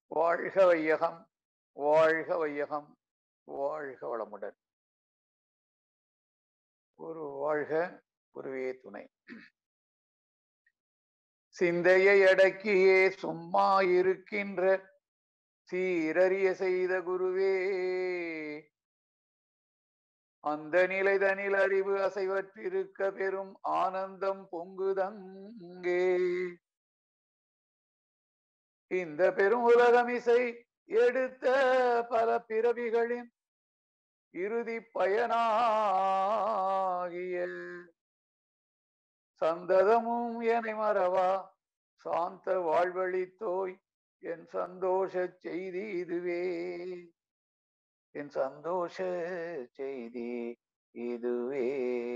வாழ்க வையகம் வாழ்க வையகம் வாழ்க வளமுடன் ஒரு வாழ்க குருவே துணை சிந்தையை அடக்கியே சும்மா இருக்கின்ற சீரறிய செய்த குருவே அந்த நிலைதனில் அறிவு அசைவற்றிருக்க பெரும் ஆனந்தம் பொங்குதங்கே இந்த பெரும் உலகமிசை எடுத்த பல பிறவிகளின் இறுதி பயனாகிய சந்ததமும் எனை மறவா சாந்த வாழ்வழித்தோய் என் சந்தோஷ செய்தி இதுவே என் சந்தோஷ செய்தி இதுவே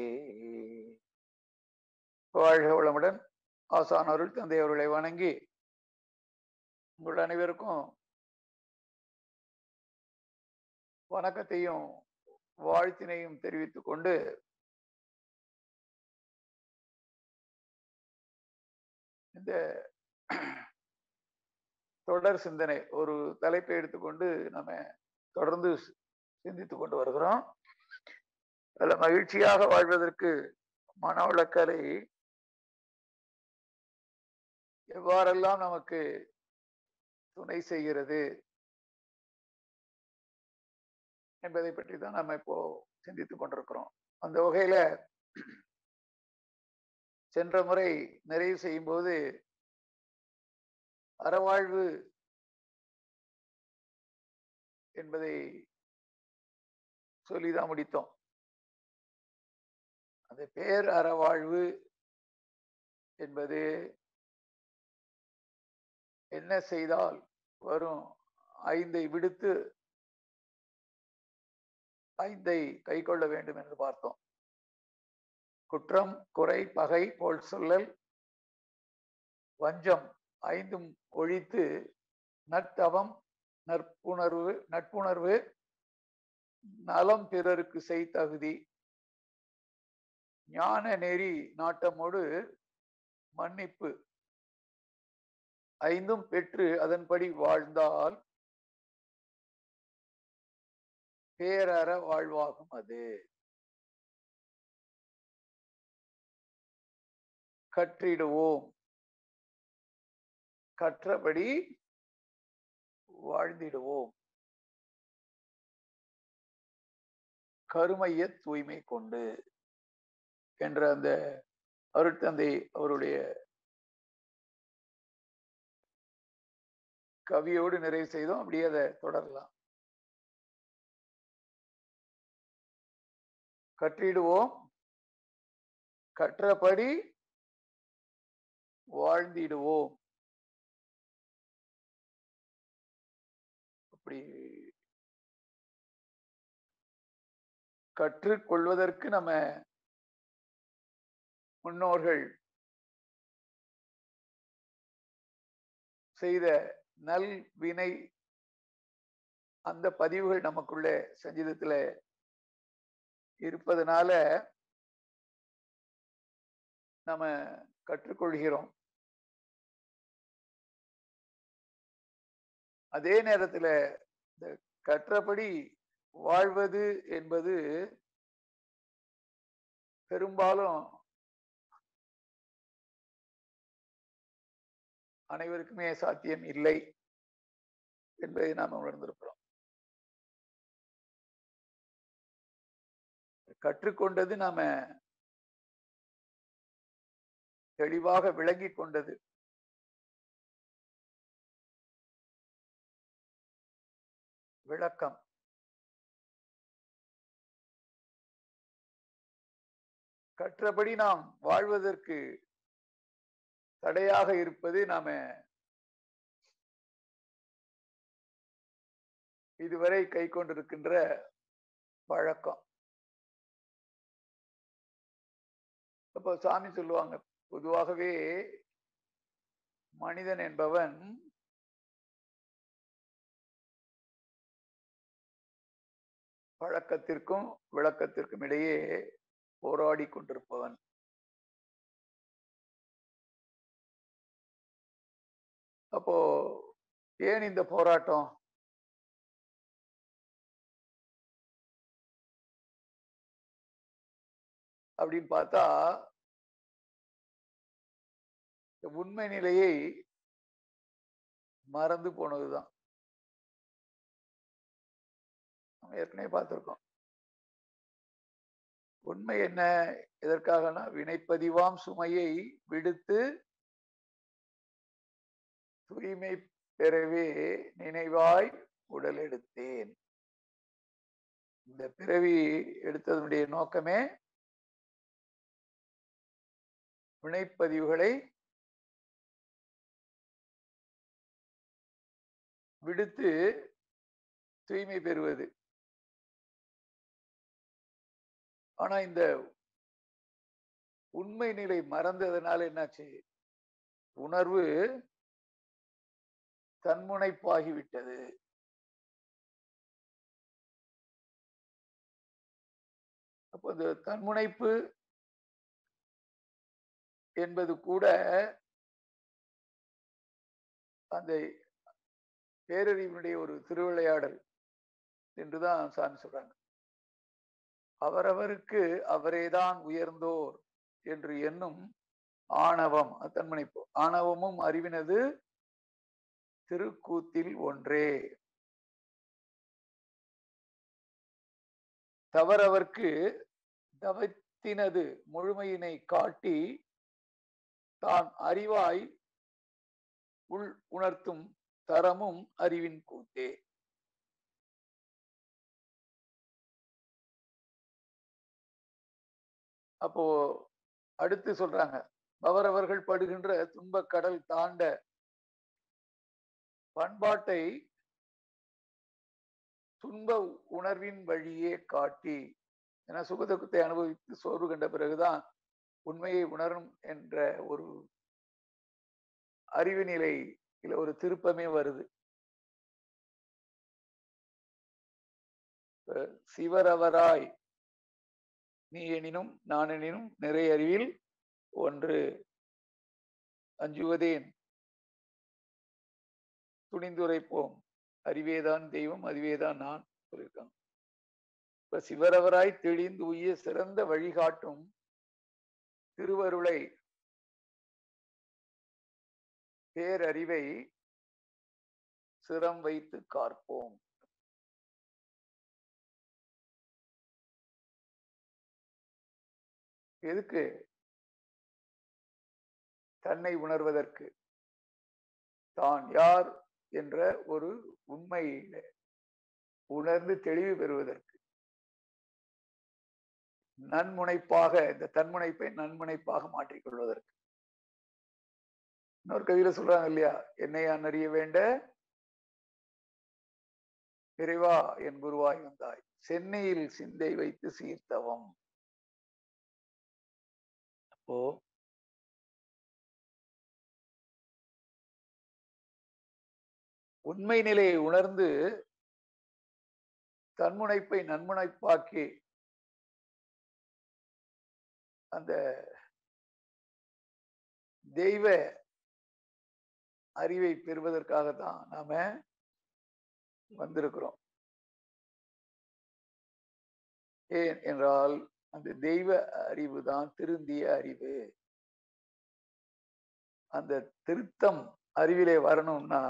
வாழ்க வளமுடன் ஆசான் அருள் தந்தை அவர்களை வணங்கி உங்கள் அனைவருக்கும் வணக்கத்தையும் வாழ்த்தினையும் தெரிவித்துக் கொண்டு இந்த தொடர் சிந்தனை ஒரு தலைப்பை எடுத்துக்கொண்டு நம்ம தொடர்ந்து சிந்தித்துக் கொண்டு வருகிறோம் அதுல மகிழ்ச்சியாக வாழ்வதற்கு மனவளக்கலை எவ்வாறெல்லாம் நமக்கு துணை செய்கிறது என்பதை பற்றி தான் நம்ம இப்போ சிந்தித்துக் கொண்டிருக்கிறோம் அந்த வகையில சென்ற முறை நிறைவு செய்யும் போது அறவாழ்வு என்பதை சொல்லிதான் முடித்தோம் அந்த பேர் அறவாழ்வு என்பது என்ன செய்தால் வரும் ஐந்தை விடுத்து ஐந்தை கை கொள்ள வேண்டும் என்று பார்த்தோம் குற்றம் குறை பகை போல் சொல்லல் வஞ்சம் ஐந்தும் ஒழித்து நற்தவம் நற்புணர்வு நட்புணர்வு நலம் பிறருக்கு செய் தகுதி ஞான நெறி நாட்டமோடு மன்னிப்பு ஐந்தும் பெற்று அதன்படி வாழ்ந்தால் பேரற வாழ்வாகும் அது கற்றிடுவோம் கற்றபடி வாழ்ந்திடுவோம் கருமைய தூய்மை கொண்டு என்ற அந்த அருட்தந்தை அவருடைய கவியோடு நிறைவு செய்தோம் அப்படியே அதை தொடரலாம் கற்றிடுவோம் கற்றபடி வாழ்ந்திடுவோம் அப்படி கற்றுக்கொள்வதற்கு நம்ம முன்னோர்கள் செய்த நல் வினை அந்த பதிவுகள் நமக்குள்ள சஞ்சீதத்துல இருப்பதனால நம்ம கற்றுக்கொள்கிறோம் அதே நேரத்துல இந்த கற்றபடி வாழ்வது என்பது பெரும்பாலும் அனைவருக்குமே சாத்தியம் இல்லை என்பதை நாம் உணர்ந்திருக்கிறோம் கற்றுக்கொண்டது நாம தெளிவாக விளங்கி கொண்டது விளக்கம் கற்றபடி நாம் வாழ்வதற்கு தடையாக இருப்பது நாம இதுவரை கை கொண்டிருக்கின்ற வழக்கம் அப்போ சாமி சொல்லுவாங்க பொதுவாகவே மனிதன் என்பவன் பழக்கத்திற்கும் விளக்கத்திற்கும் இடையே போராடி கொண்டிருப்பவன் அப்போ ஏன் இந்த போராட்டம் அப்படின்னு பார்த்தா இந்த உண்மை நிலையை மறந்து போனதுதான் நம்ம ஏற்கனவே பார்த்திருக்கோம் உண்மை என்ன எதற்காகனா வினைப்பதிவாம் சுமையை விடுத்து தூய்மை பெறவே நினைவாய் உடல் எடுத்தேன் இந்த பிறவி எடுத்ததனுடைய நோக்கமே வினைப்பதிவுகளை விடுத்து தூய்மை பெறுவது ஆனா இந்த உண்மை நிலை மறந்ததுனால என்னாச்சு உணர்வு தன்முனைப்பாகிவிட்டது அப்போ இந்த தன்முனைப்பு என்பது கூட அந்த பேரறிவினுடைய ஒரு திருவிளையாடல் என்றுதான் சாமி சொல்றாங்க அவரவருக்கு அவரேதான் உயர்ந்தோர் என்று எண்ணும் ஆணவம் தன்மணிப்பு ஆணவமும் அறிவினது திருக்கூத்தில் ஒன்றே தவறவர்க்கு தவத்தினது முழுமையினை காட்டி தான் அறிவாய் உள் உணர்த்தும் தரமும் அறிவின் கூத்தே அப்போ அடுத்து சொல்றாங்க அவரவர்கள் படுகின்ற துன்பக் கடல் தாண்ட பண்பாட்டை துன்ப உணர்வின் வழியே காட்டி என சுகதுக்கத்தை அனுபவித்து சோர்வு கண்ட பிறகுதான் உண்மையை உணரும் என்ற ஒரு அறிவு நிலை இல்ல ஒரு திருப்பமே வருது சிவரவராய் நீ எனினும் நான் எனினும் நிறைய அறிவில் ஒன்று அஞ்சுவதேன் துணிந்துரைப்போம் அறிவேதான் தெய்வம் அறிவேதான் நான் சொல்லியிருக்காங்க இப்ப சிவரவராய் தெளிந்து உய்ய சிறந்த வழிகாட்டும் திருவருளை பேரறிவை சிரம் வைத்து காற்போம் எதுக்கு தன்னை உணர்வதற்கு தான் யார் என்ற ஒரு உண்மையில உணர்ந்து தெளிவு பெறுவதற்கு நன்முனைப்பாக இந்த தன்முனைப்பை நன்முனைப்பாக மாற்றிக்கொள்வதற்கு இன்னொரு கவியில சொல்றாங்க இல்லையா என்னை அறிய வேண்ட இறைவா என் குருவாய் வந்தாய் சென்னையில் சிந்தை வைத்து சீர்த்தவம் அப்போ உண்மை நிலையை உணர்ந்து தன்முனைப்பை நன்முனைப்பாக்கி அந்த தெய்வ அறிவை பெறுவதற்காகத்தான் நாம வந்திருக்கிறோம் ஏன் என்றால் அந்த தெய்வ அறிவு தான் திருந்திய அறிவு அந்த திருத்தம் அறிவிலே வரணும்னா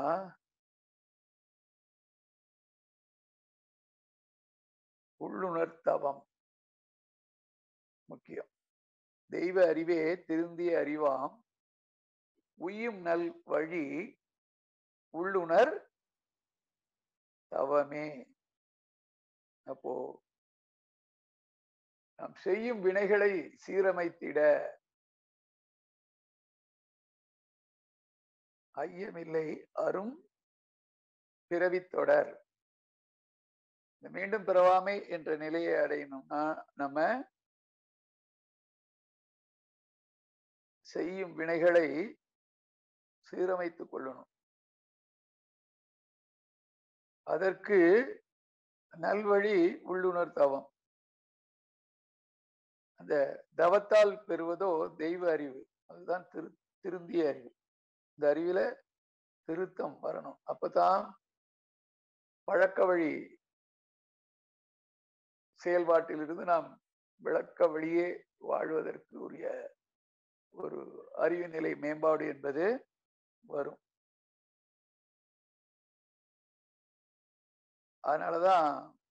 உள்ளுணர்த்தவம் முக்கியம் தெய்வ அறிவே திருந்திய அறிவாம் உய்யும் நல் வழி உள்ளுணர் தவமே அப்போ நாம் செய்யும் வினைகளை சீரமைத்திட ஐயமில்லை அரும் பிறவித்தொடர் இந்த மீண்டும் பிறவாமை என்ற நிலையை அடையணும்னா நம்ம செய்யும் வினைகளை சீரமைத்துக் கொள்ளணும் அதற்கு நல்வழி உள்ளுணர் தவம் அந்த தவத்தால் பெறுவதோ தெய்வ அறிவு அதுதான் திரு திருந்திய அறிவு இந்த அறிவில திருத்தம் வரணும் அப்பதான் பழக்க வழி செயல்பாட்டிலிருந்து நாம் விளக்க வழியே வாழ்வதற்கு உரிய ஒரு அறிவு நிலை மேம்பாடு என்பது வரும் அதனாலதான்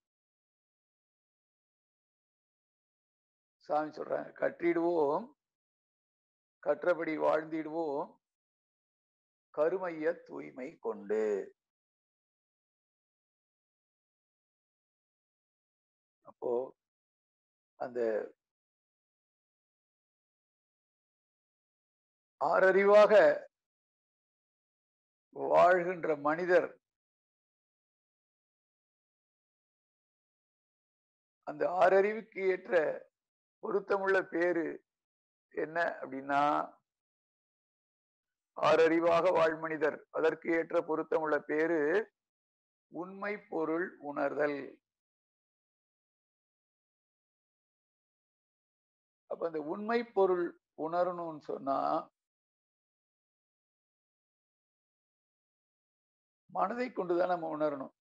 சாமி சொல்றாங்க கற்றிடுவோம் கற்றபடி வாழ்ந்திடுவோம் கருமைய தூய்மை கொண்டு அப்போ அந்த ஆறறிவாக வாழ்கின்ற மனிதர் அந்த ஆறறிவுக்கு ஏற்ற பொருத்தமுள்ள பேரு என்ன அப்படின்னா ஆறறிவாக வாழ் மனிதர் அதற்கு ஏற்ற பொருத்தமுள்ள பேரு உண்மை பொருள் உணர்தல் அப்ப அந்த உண்மை பொருள் உணரணும்னு சொன்னா மனதை கொண்டுதான் நம்ம உணரணும்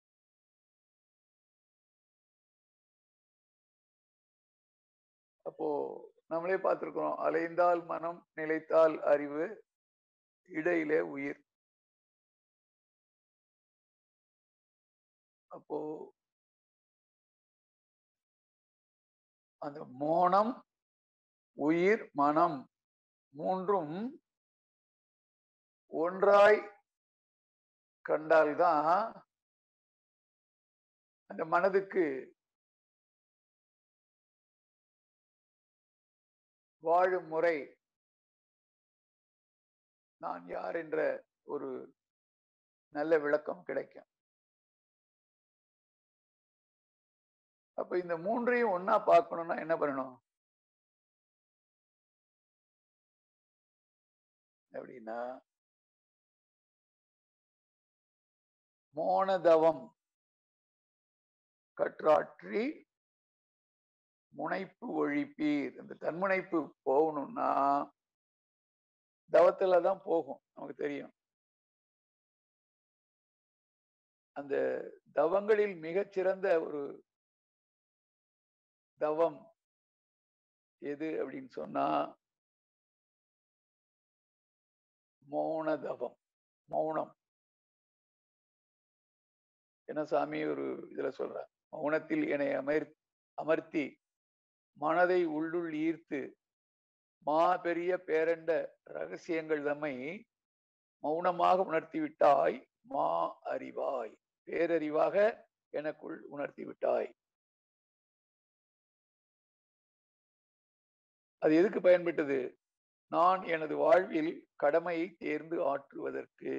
அப்போ நம்மளே பார்த்திருக்கிறோம் அலைந்தால் மனம் நிலைத்தால் அறிவு இடையிலே உயிர் அப்போ அந்த மோனம் உயிர் மனம் மூன்றும் ஒன்றாய் கண்டால்தான் அந்த மனதுக்கு வாழும் முறை நான் யார் என்ற ஒரு நல்ல விளக்கம் கிடைக்கும் அப்ப இந்த மூன்றையும் ஒன்னா பார்க்கணும்னா என்ன பண்ணணும் அப்படின்னா மோனதவம் கற்றாற்றி முனைப்பு ஒழிப்பீர் இந்த தன்முனைப்பு போகணும்னா தவத்துல தான் போகும் நமக்கு தெரியும் அந்த தவங்களில் மிகச்சிறந்த ஒரு தவம் எது அப்படின்னு சொன்னா மௌன தவம் மௌனம் என்ன சாமி ஒரு இதுல சொல்ற மௌனத்தில் என்னை அமர் அமர்த்தி மனதை உள்ளுள் ஈர்த்து மா பெரிய பேரண்ட ரகசியங்கள் தம்மை மௌனமாக உணர்த்தி விட்டாய் மா அறிவாய் பேரறிவாக எனக்குள் உணர்த்தி விட்டாய் அது எதுக்கு பயன்பட்டது நான் எனது வாழ்வில் கடமையை தேர்ந்து ஆற்றுவதற்கு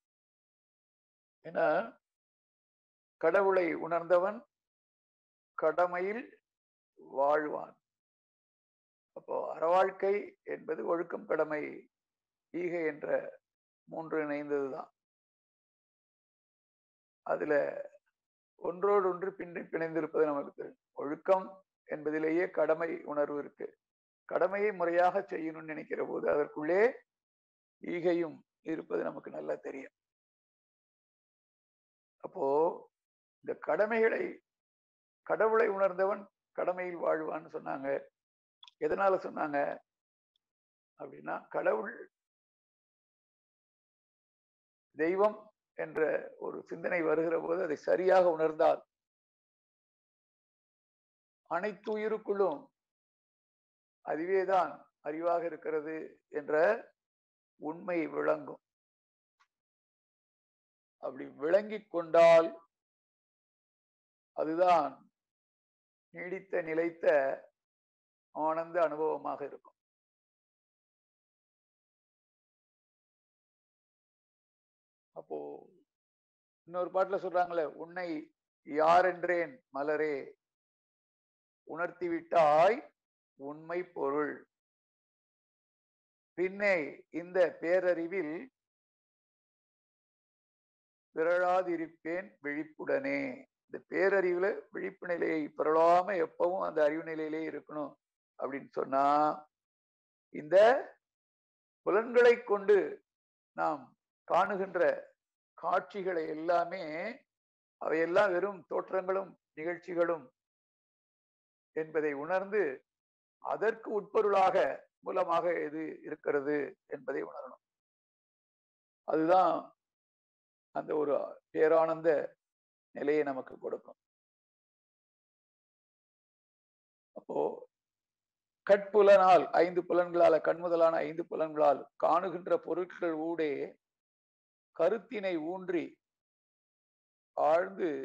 ஏன்னா கடவுளை உணர்ந்தவன் கடமையில் வாழ்வான் அப்போ அறவாழ்க்கை என்பது ஒழுக்கம் கடமை ஈகை என்ற மூன்று இணைந்ததுதான் அதுல ஒன்றோடு ஒன்று பின்னி பிணைந்திருப்பது நமக்கு தெரியும் ஒழுக்கம் என்பதிலேயே கடமை உணர்வு இருக்கு கடமையை முறையாக செய்யணும்னு நினைக்கிற போது அதற்குள்ளே ஈகையும் இருப்பது நமக்கு நல்லா தெரியும் அப்போ இந்த கடமைகளை கடவுளை உணர்ந்தவன் கடமையில் வாழ்வான்னு சொன்னாங்க எதனால சொன்னாங்க அப்படின்னா கடவுள் தெய்வம் என்ற ஒரு சிந்தனை வருகிற போது அதை சரியாக உணர்ந்தால் அனைத்து உயிருக்குள்ளும் அதுவேதான் அறிவாக இருக்கிறது என்ற உண்மை விளங்கும் அப்படி விளங்கி கொண்டால் அதுதான் நீடித்த நிலைத்த ஆனந்த அனுபவமாக இருக்கும் அப்போ இன்னொரு பாட்டுல சொல்றாங்களே உன்னை யாரென்றேன் மலரே உணர்த்தி விட்டாய் உண்மை பொருள் பின்னே இந்த பேரறிவில் பிறழாதிருப்பேன் விழிப்புடனே இந்த பேரறிவுல விழிப்பு நிலையை பிறழாம எப்பவும் அந்த அறிவு நிலையிலே இருக்கணும் அப்படின்னு சொன்னா இந்த புலன்களை கொண்டு நாம் காணுகின்ற காட்சிகளை எல்லாமே அவையெல்லாம் வெறும் தோற்றங்களும் நிகழ்ச்சிகளும் என்பதை உணர்ந்து அதற்கு உட்பொருளாக மூலமாக எது இருக்கிறது என்பதை உணரணும் அதுதான் அந்த ஒரு பேரானந்த நிலையை நமக்கு கொடுக்கும் அப்போ கட்புலனால் ஐந்து புலன்களால கண்முதலான ஐந்து புலன்களால் காணுகின்ற பொருட்கள் ஊடே கருத்தினை ஊன்றி ஆழ்ந்து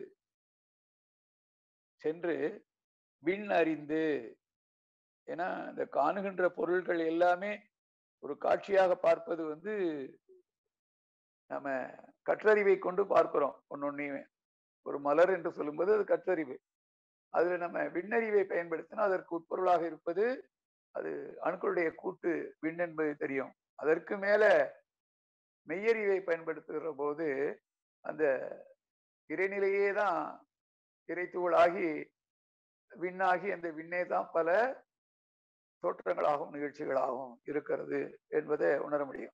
சென்று விண் அறிந்து ஏன்னா இந்த காணுகின்ற பொருள்கள் எல்லாமே ஒரு காட்சியாக பார்ப்பது வந்து நம்ம கற்றறிவை கொண்டு பார்க்கிறோம் ஒன்னொன்னையுமே ஒரு மலர் என்று சொல்லும்போது அது கற்றறிவு அதுல நம்ம விண்ணறிவை பயன்படுத்தினா அதற்கு உட்பொருளாக இருப்பது அது அணுக்களுடைய கூட்டு விண் என்பது தெரியும் அதற்கு மேல மெய்யறிவை பயன்படுத்துகிற போது அந்த இறைநிலையே தான் இறைத்துவளாகி விண்ணாகி அந்த விண்ணே தான் பல தோற்றங்களாகவும் நிகழ்ச்சிகளாகவும் இருக்கிறது என்பதை உணர முடியும்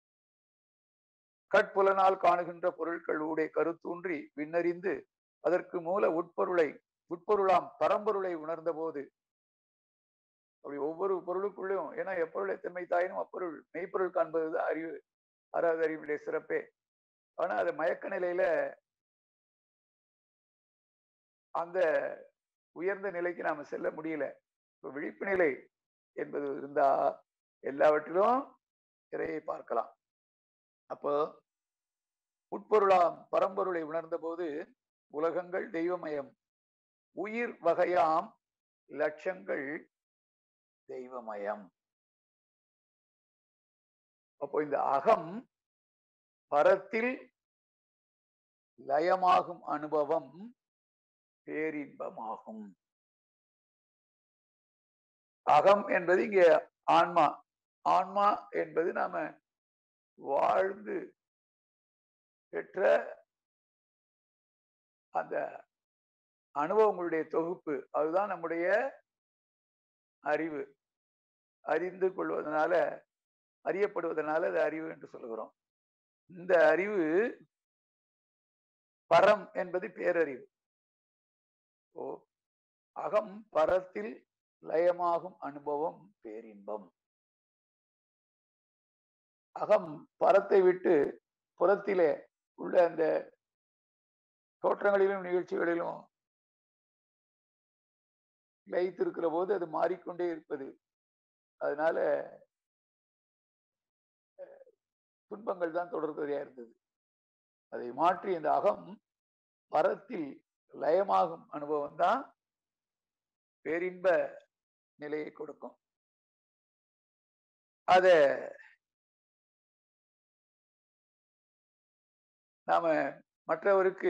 கட்புலனால் காணுகின்ற பொருட்கள் ஊடே கருத்தூன்றி விண்ணறிந்து அதற்கு மூல உட்பொருளை உட்பொருளாம் பரம்பொருளை உணர்ந்த போது அப்படி ஒவ்வொரு பொருளுக்குள்ளும் ஏன்னா எப்பொருள் எத்தன்மை தாயினும் அப்பொருள் மெய்ப்பொருள் காண்பதுதான் அறிவு அறாத அறிவுடைய சிறப்பே ஆனா அது மயக்க நிலையில அந்த உயர்ந்த நிலைக்கு நாம செல்ல முடியல இப்ப விழிப்பு நிலை என்பது இருந்தா எல்லாவற்றிலும் இறையை பார்க்கலாம் அப்போ உட்பொருளாம் பரம்பொருளை உணர்ந்த போது உலகங்கள் தெய்வமயம் உயிர் வகையாம் லட்சங்கள் தெய்வமயம் அப்போ இந்த அகம் பரத்தில் லயமாகும் அனுபவம் பேரின்பமாகும் அகம் என்பது இங்க ஆன்மா ஆன்மா என்பது நாம வாழ்ந்து பெற்ற அந்த அனுபவங்களுடைய தொகுப்பு அதுதான் நம்முடைய அறிவு அறிந்து கொள்வதனால அறியப்படுவதனால அது அறிவு என்று சொல்லுகிறோம் இந்த அறிவு பரம் என்பது பேரறிவு ஓ அகம் பரத்தில் லயமாகும் அனுபவம் பேரின்பம் அகம் பரத்தை விட்டு புறத்திலே உள்ள அந்த தோற்றங்களிலும் நிகழ்ச்சிகளிலும் லயித்திருக்கிற போது அது மாறிக்கொண்டே இருப்பது அதனால துன்பங்கள் தான் தொடர்கதையா இருந்தது அதை மாற்றி இந்த அகம் பரத்தில் லயமாகும் அனுபவம் தான் பேரின்ப நிலையை கொடுக்கும் அத நாம மற்றவருக்கு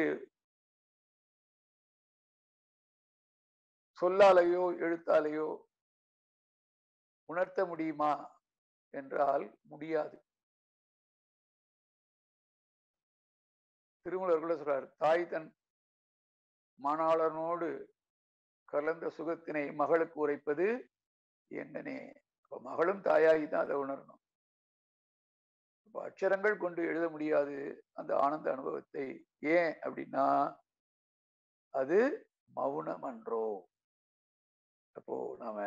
சொல்லாலேயோ எழுத்தாலேயோ உணர்த்த முடியுமா என்றால் முடியாது திருமலர் கூட சொல்றார் தாய் தன் மாணாளனோடு கலந்த சுகத்தினை மகளுக்கு உரைப்பது என்னனே அப்ப மகளும் தாயாகி தான் அதை உணரணும் அப்ப அக்ஷரங்கள் கொண்டு எழுத முடியாது அந்த ஆனந்த அனுபவத்தை ஏன் அப்படின்னா அது மௌனம் அன்றோ அப்போ நாம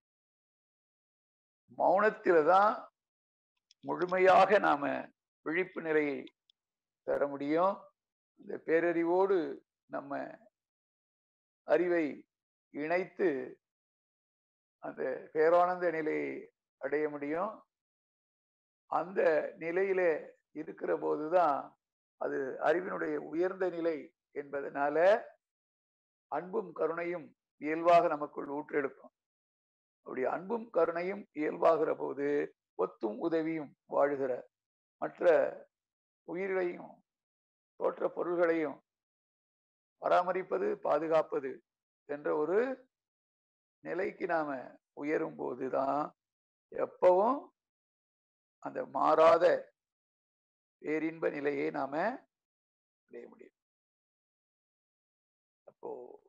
மௌனத்தில தான் முழுமையாக நாம விழிப்பு நிலையை பெற முடியும் இந்த பேரறிவோடு நம்ம அறிவை இணைத்து அந்த பேரானந்த நிலையை அடைய முடியும் அந்த நிலையில இருக்கிற போதுதான் அது அறிவினுடைய உயர்ந்த நிலை என்பதனால அன்பும் கருணையும் இயல்பாக நமக்குள் ஊற்றெடுக்கும் அப்படி அன்பும் கருணையும் இயல்பாகிற போது ஒத்தும் உதவியும் வாழ்கிற மற்ற உயிர்களையும் தோற்ற பொருள்களையும் பராமரிப்பது பாதுகாப்பது என்ற ஒரு நிலைக்கு நாம உயரும் போதுதான் எப்பவும் அந்த மாறாத பேரின்ப நிலையை நாம அடைய முடியும் அப்போ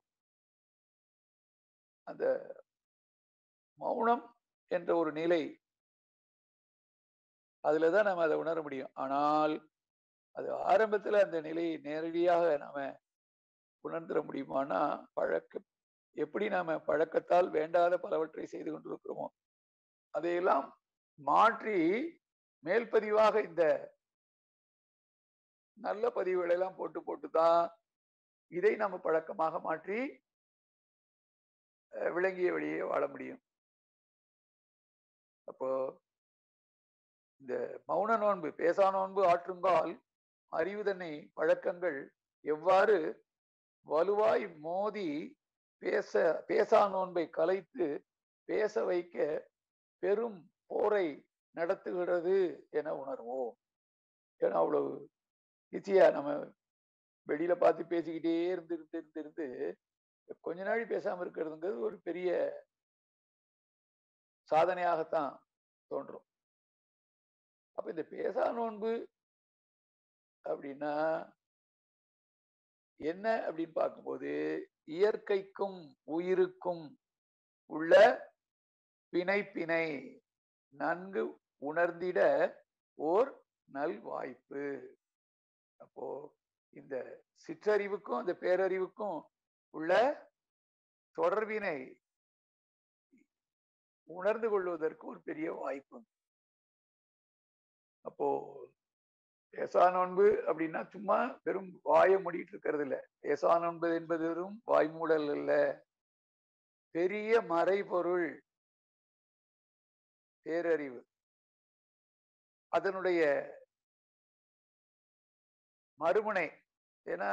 அந்த மௌனம் என்ற ஒரு நிலை அதுலதான் நம்ம அதை உணர முடியும் ஆனால் அது ஆரம்பத்துல அந்த நிலையை நேரடியாக நாம உணர்ந்துட முடியுமானா பழக்க எப்படி நாம பழக்கத்தால் வேண்டாத பலவற்றை செய்து கொண்டிருக்கிறோமோ அதையெல்லாம் மாற்றி மேல் பதிவாக இந்த நல்ல பதிவுகளை எல்லாம் போட்டு போட்டு தான் இதை நம்ம பழக்கமாக மாற்றி அஹ், விளங்கிய வழியே வாழ முடியும் அப்போ இந்த மௌன நோன்பு பேசா நோன்பு ஆற்றுங்கால் அறிவுதன்னை பழக்கங்கள் எவ்வாறு வலுவாய் மோதி பேச பேசா நோன்பை கலைத்து பேச வைக்க பெரும் போரை நடத்துகிறது என உணர்வோம் ஏன்னா அவ்வளவு ஈஸியா நம்ம வெளியில பார்த்து பேசிக்கிட்டே இருந்து இருந்து இருந்து இருந்து கொஞ்ச நாள் பேசாம இருக்கிறதுங்கிறது ஒரு பெரிய சாதனையாகத்தான் தோன்றும் அப்ப இந்த பேசா நோன்பு அப்படின்னா என்ன அப்படின்னு பார்க்கும்போது இயற்கைக்கும் உயிருக்கும் உள்ள பிணைப்பினை நன்கு உணர்ந்திட ஓர் நல் வாய்ப்பு அப்போ இந்த சிற்றறிவுக்கும் அந்த பேரறிவுக்கும் உள்ள தொடர்பினை உணர்ந்து கொள்வதற்கு ஒரு பெரிய வாய்ப்பு அப்போ பேசா நோன்பு அப்படின்னா சும்மா வெறும் வாயை மூடிட்டு இருக்கிறது இல்ல பேசா நோன்பு என்பது வெறும் வாய்மூடல் அல்ல பெரிய மறைபொருள் பேரறிவு அதனுடைய மறுமுனை ஏன்னா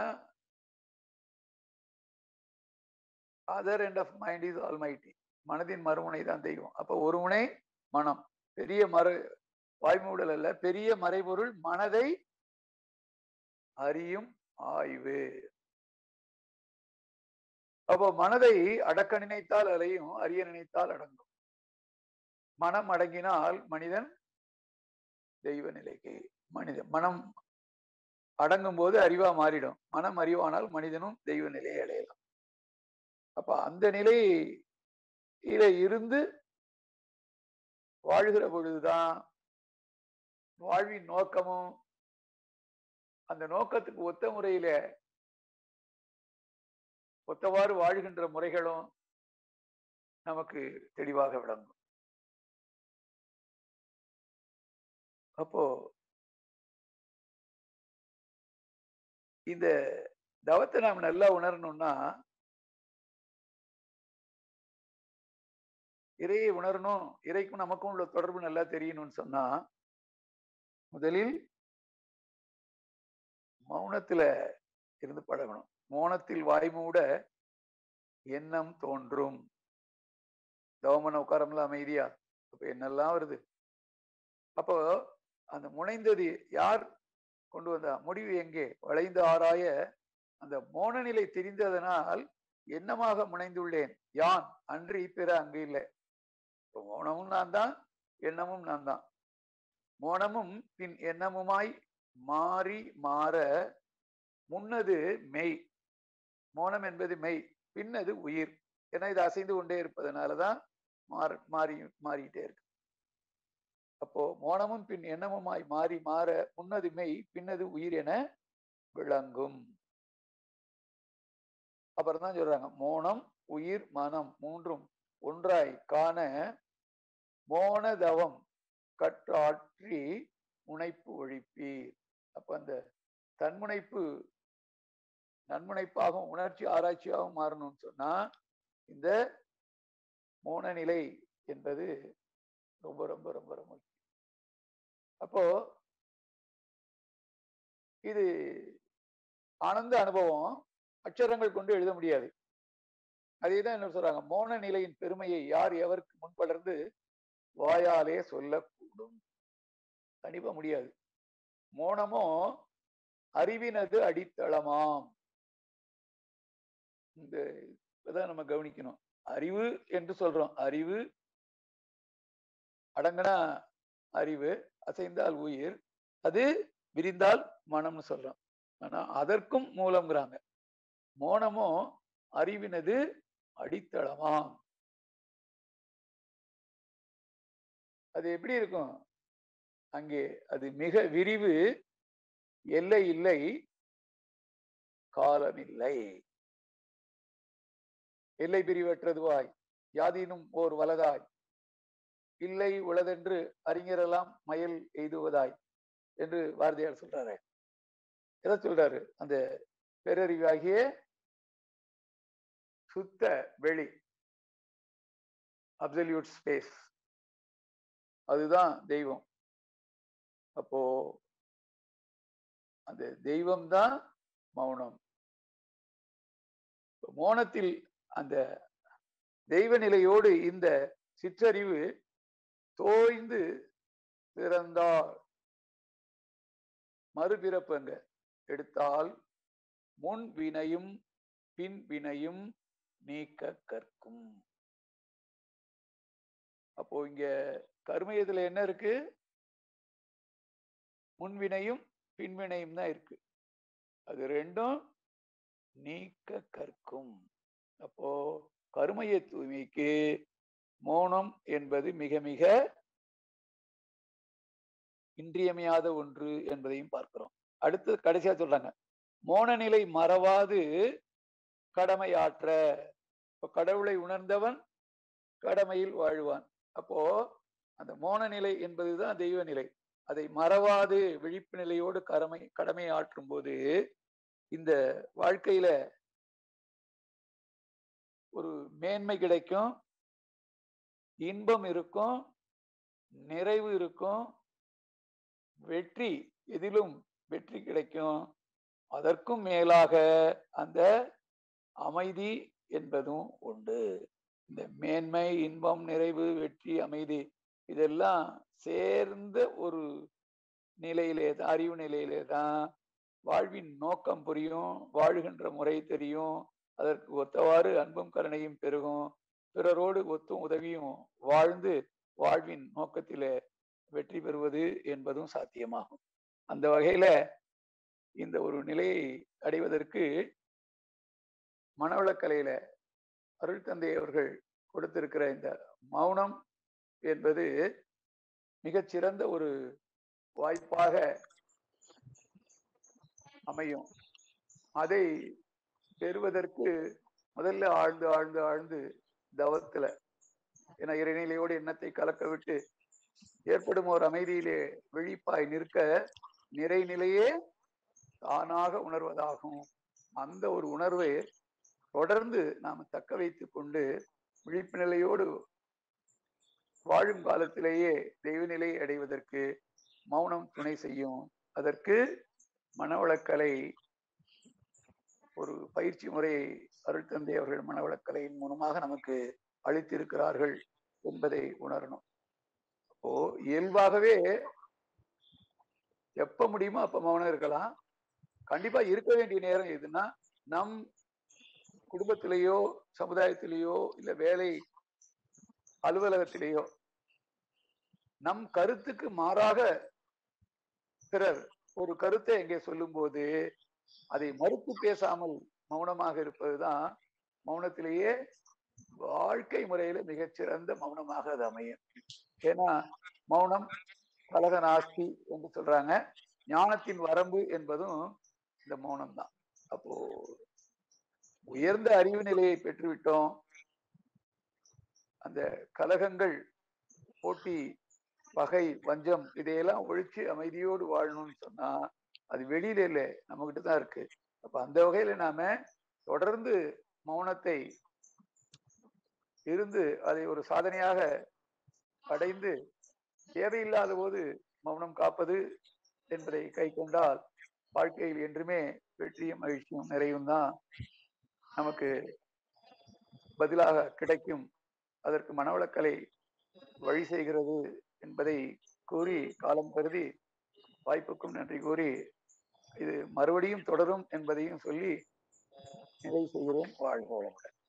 other end of mind is almighty மனதின் மறுமுனை தான் தெய்வம் அப்ப ஒரு முனை மனம் பெரிய மறு வாய்மூடல் அல்ல பெரிய மறைபொருள் மனதை அறியும் ஆய்வு அப்போ மனதை அடக்க நினைத்தால் அலையும் அறிய நினைத்தால் அடங்கும் மனம் அடங்கினால் மனிதன் தெய்வ நிலைக்கு மனிதன் மனம் அடங்கும் போது அறிவா மாறிடும் மனம் அறிவானால் மனிதனும் தெய்வ நிலையை அடையலாம் அப்ப அந்த நிலையில இருந்து வாழ்கிற பொழுதுதான் வாழ்வின் நோக்கமும் அந்த நோக்கத்துக்கு ஒத்த முறையில ஒத்தவாறு வாழ்கின்ற முறைகளும் நமக்கு தெளிவாக விளங்கும் அப்போ இந்த தவத்தை நாம் நல்லா உணரணும்னா இறையை உணரணும் இறைக்கும் நமக்கும் உள்ள தொடர்பு நல்லா தெரியணும்னு சொன்னா முதலில் மௌனத்துல இருந்து பழகணும் மௌனத்தில் வாய்மூட எண்ணம் தோன்றும் தவமன உட்காரம்ல அமைதியா அப்ப என்னெல்லாம் வருது அப்போ அந்த முனைந்தது யார் கொண்டு வந்தா முடிவு எங்கே வளைந்து ஆராய அந்த மோன நிலை தெரிந்ததனால் எண்ணமாக முனைந்துள்ளேன் யான் அன்றி பிற அங்கு இல்லை இப்போ மௌனமும் நான் தான் எண்ணமும் நான் தான் மோனமும் பின் எண்ணமுமாய் மாறி மாற முன்னது மெய் மோனம் என்பது மெய் பின்னது உயிர் ஏன்னா இது அசைந்து கொண்டே இருப்பதனாலதான் மாற மாறி மாறிட்டே இருக்கு அப்போ மோனமும் பின் எண்ணமுமாய் மாறி மாற முன்னது மெய் பின்னது உயிர் என விளங்கும் அப்புறம் தான் சொல்றாங்க மோனம் உயிர் மனம் மூன்றும் ஒன்றாய் காண மோனதவம் கற்றாற்றி முனைப்பு ஒழிப்பீர் அப்ப அந்த தன்முனைப்பு நன்முனைப்பாகவும் உணர்ச்சி ஆராய்ச்சியாகவும் மாறணும்னு சொன்னா இந்த மோன நிலை என்பது ரொம்ப ரொம்ப ரொம்ப ரொம்ப முக்கியம் அப்போ இது ஆனந்த அனுபவம் அக்ஷரங்கள் கொண்டு எழுத முடியாது அதே தான் என்ன சொல்றாங்க மோன நிலையின் பெருமையை யார் எவருக்கு முன்படர்ந்து வாயாலே சொல்லக்கூடும் கண்டிப்பா முடியாது மோனமோ அறிவினது அடித்தளமாம் இந்த இதான் நம்ம கவனிக்கணும் அறிவு என்று சொல்றோம் அறிவு அடங்கினா அறிவு அசைந்தால் உயிர் அது விரிந்தால் மனம்னு சொல்றோம் ஆனா அதற்கும் மூலம்ங்கிறாங்க மோனமோ அறிவினது அடித்தளமாம் அது எப்படி இருக்கும் அங்கே அது மிக விரிவு எல்லை இல்லை காலமில்லை எல்லை பிரிவற்றதுவாய் யாதீனும் ஓர் வலதாய் இல்லை உளதென்று அறிஞரெல்லாம் மயல் எய்துவதாய் என்று பாரதியார் சொல்றாரு எதை சொல்றாரு அந்த பேரறிவாகிய சுத்த வெளி அப்சல்யூட் ஸ்பேஸ் அதுதான் தெய்வம் அப்போ அந்த தெய்வம் தான் மௌனம் மௌனத்தில் அந்த தெய்வ நிலையோடு இந்த சிற்றறிவு தோய்ந்து பிறந்தார் மறுபிறப்பங்க எடுத்தால் முன் வினையும் பின் வினையும் நீக்க கற்கும் அப்போ இங்க கர்மயத்துல என்ன இருக்கு முன்வினையும் பின்வினையும் தான் இருக்கு அது ரெண்டும் நீக்க கற்கும் அப்போ கருமைய தூய்மைக்கு மௌனம் என்பது மிக மிக இன்றியமையாத ஒன்று என்பதையும் பார்க்கிறோம் அடுத்து கடைசியா சொல்றாங்க மோன நிலை மறவாது கடமையாற்ற இப்போ கடவுளை உணர்ந்தவன் கடமையில் வாழ்வான் அப்போ அந்த மோன நிலை என்பதுதான் தெய்வ நிலை அதை மறவாது விழிப்பு நிலையோடு கடமை கடமை ஆற்றும் போது இந்த வாழ்க்கையில ஒரு மேன்மை கிடைக்கும் இன்பம் இருக்கும் நிறைவு இருக்கும் வெற்றி எதிலும் வெற்றி கிடைக்கும் அதற்கும் மேலாக அந்த அமைதி என்பதும் உண்டு இந்த மேன்மை இன்பம் நிறைவு வெற்றி அமைதி இதெல்லாம் சேர்ந்த ஒரு நிலையிலே தான் அறிவு நிலையிலே தான் வாழ்வின் நோக்கம் புரியும் வாழ்கின்ற முறை தெரியும் அதற்கு ஒத்தவாறு அன்பும் கருணையும் பெருகும் பிறரோடு ஒத்தும் உதவியும் வாழ்ந்து வாழ்வின் நோக்கத்திலே வெற்றி பெறுவது என்பதும் சாத்தியமாகும் அந்த வகையில இந்த ஒரு நிலையை அடைவதற்கு மனவளக்கலையில அருள் தந்தை அவர்கள் கொடுத்திருக்கிற இந்த மௌனம் என்பது மிகச்சிறந்த ஒரு வாய்ப்பாக அமையும் அதை பெறுவதற்கு முதல்ல ஆழ்ந்து ஆழ்ந்து ஆழ்ந்து தவத்துல என இறைநிலையோடு எண்ணத்தை கலக்க விட்டு ஏற்படும் ஒரு அமைதியிலே விழிப்பாய் நிற்க நிறைநிலையே தானாக உணர்வதாகும் அந்த ஒரு உணர்வை தொடர்ந்து நாம் தக்க வைத்துக் கொண்டு விழிப்பு நிலையோடு வாழும் காலத்திலேயே தெய்வ நிலையை அடைவதற்கு மௌனம் துணை செய்யும் அதற்கு மனவளக்கலை ஒரு பயிற்சி முறையை அருள் தந்தை அவர்கள் மனவளக்கலையின் மூலமாக நமக்கு அளித்திருக்கிறார்கள் என்பதை உணரணும் அப்போ இயல்பாகவே எப்ப முடியுமோ அப்ப மௌனம் இருக்கலாம் கண்டிப்பா இருக்க வேண்டிய நேரம் எதுன்னா நம் குடும்பத்திலேயோ சமுதாயத்திலேயோ இல்ல வேலை அலுவலகத்திலேயோ நம் கருத்துக்கு மாறாக பிறர் ஒரு கருத்தை எங்கே சொல்லும் போது அதை மறுத்து பேசாமல் மௌனமாக இருப்பதுதான் மௌனத்திலேயே வாழ்க்கை முறையில மிகச்சிறந்த மௌனமாக அது அமையும் ஏன்னா மௌனம் கலக நாஸ்தி என்று சொல்றாங்க ஞானத்தின் வரம்பு என்பதும் இந்த மௌனம் தான் அப்போ உயர்ந்த அறிவு நிலையை பெற்றுவிட்டோம் அந்த கலகங்கள் போட்டி பகை வஞ்சம் இதையெல்லாம் ஒழிச்சு அமைதியோடு வாழணும்னு சொன்னா அது வெளியில இல்லை நம்ம கிட்ட தான் இருக்கு அப்ப அந்த வகையில நாம தொடர்ந்து மௌனத்தை இருந்து அதை ஒரு சாதனையாக அடைந்து தேவையில்லாத போது மௌனம் காப்பது என்பதை கை கொண்டால் வாழ்க்கையில் என்றுமே வெற்றியும் மகிழ்ச்சியும் நிறைவும் தான் நமக்கு பதிலாக கிடைக்கும் அதற்கு மனவளக்கலை வழி செய்கிறது என்பதை கூறி காலம் கருதி வாய்ப்புக்கும் நன்றி கூறி இது மறுபடியும் தொடரும் என்பதையும் சொல்லி நிறைவு செய்கிறேன் வாழ்க வளமுடன்